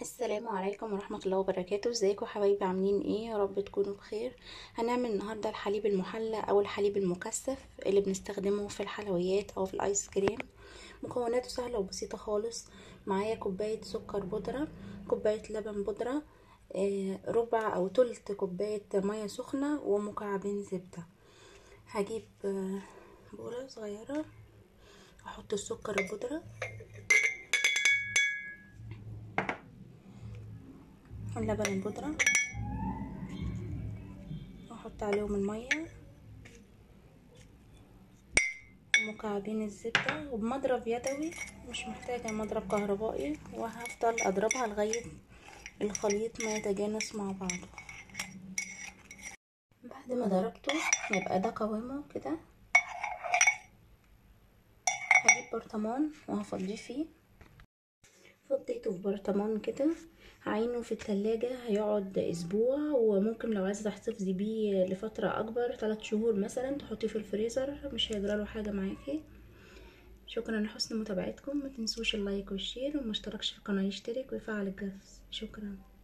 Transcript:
السلام عليكم ورحمة الله وبركاته ازيكم حبايبي عاملين ايه يا رب تكونوا بخير هنعمل النهاردة الحليب المحلى او الحليب المكثف اللي بنستخدمه في الحلويات او في الايس كريم مكوناته سهلة وبسيطة خالص معايا كوباية سكر بودرة كوباية لبن بودرة آه، ربع او تلت كوباية مية سخنة ومكعبين زبدة هجيب آه، بولة صغيرة احط السكر البودرة اللبن البودرة واحط عليهم المية ومكعبين الزبدة وبمضرب يدوي مش محتاجة مضرب كهربائي وهفضل اضربها لغاية الخليط ما يتجانس مع بعضه بعد ما ضربته يبقى ده قوامه كده هجيب برطمان وهفضيه فيه فضيته في برطمان كده عينه في التلاجة هيقعد اسبوع وممكن لو عايزة تحتفظي بيه لفترة اكبر ثلاث شهور مثلا تحطيه في الفريزر مش هيجراله حاجة معاكي شكرا لحسن متابعتكم ما تنسوش اللايك والشير وما اشتركش في القناة يشترك ويفعل الجرس شكرا